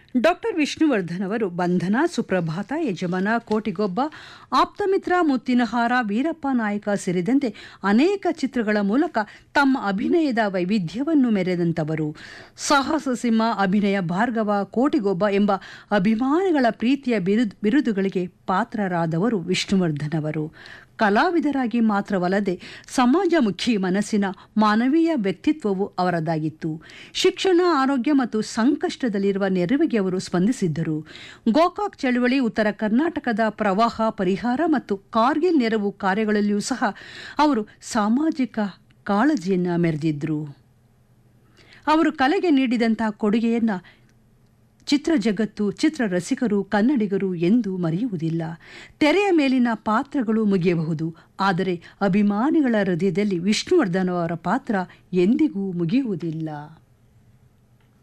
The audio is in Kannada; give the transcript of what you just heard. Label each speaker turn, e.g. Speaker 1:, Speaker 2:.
Speaker 1: ಡಾಕ್ಟರ್ ವಿಷ್ಣುವರ್ಧನ್ ಅವರು ಬಂಧನ ಸುಪ್ರಭಾತ ಯಜಮಾನ ಕೋಟಿಗೊಬ್ಬ ಆಪ್ತಮಿತ್ರ ಮುತ್ತಿನಹಾರ ವೀರಪ್ಪ ನಾಯಕ ಸೇರಿದಂತೆ ಅನೇಕ ಚಿತ್ರಗಳ ಮೂಲಕ ತಮ್ಮ ಅಭಿನಯದ ವೈವಿಧ್ಯವನ್ನು ಮೆರೆದಂತವರು ಸಾಹಸ ಸಿಂಹ ಅಭಿನಯ ಭಾರ್ಗವ ಕೋಟಿಗೊಬ್ಬ ಎಂಬ ಅಭಿಮಾನಿಗಳ ಪ್ರೀತಿಯ ಬಿರುದು ಬಿರುದುಗಳಿಗೆ ಪಾತ್ರರಾದವರು ವಿಷ್ಣುವರ್ಧನ್ ಅವರು ಕಲಾವಿದರಾಗಿ ಮಾತ್ರವಲ್ಲದೆ ಸಮಾಜಮುಖಿ ಮನಸ್ಸಿನ ಮಾನವೀಯ ವ್ಯಕ್ತಿತ್ವವು ಅವರದಾಗಿತ್ತು ಶಿಕ್ಷಣ ಆರೋಗ್ಯ ಮತ್ತು ಸಂಕಷ್ಟದಲ್ಲಿರುವ ನೆರವಿಗೆ ಅವರು ಸ್ಪಂದಿಸಿದ್ದರು ಗೋಕಾಕ್ ಚಳವಳಿ ಉತ್ತರ ಕರ್ನಾಟಕದ ಪ್ರವಾಹ ಪರಿಹಾರ ಮತ್ತು ಕಾರ್ಗಿಲ್ ನೆರವು ಕಾರ್ಯಗಳಲ್ಲಿಯೂ ಸಹ ಅವರು ಸಾಮಾಜಿಕ ಕಾಳಜಿಯನ್ನು ಮೆರೆದಿದ್ದರು ಅವರು ಕಲೆಗೆ ನೀಡಿದಂತಹ ಕೊಡುಗೆಯನ್ನು ಚಿತ್ರ ಜಗತ್ತು ಚಿತ್ರ ರಸಿಕರು ಕನ್ನಡಿಗರು ಎಂದು ಮರೆಯುವುದಿಲ್ಲ ತೆರೆಯ ಮೇಲಿನ ಪಾತ್ರಗಳು ಮುಗಿಯಬಹುದು ಆದರೆ ಅಭಿಮಾನಿಗಳ ಹೃದಯದಲ್ಲಿ ವಿಷ್ಣುವರ್ಧನ್ ಅವರ ಪಾತ್ರ ಎಂದಿಗೂ ಮುಗಿಯುವುದಿಲ್ಲ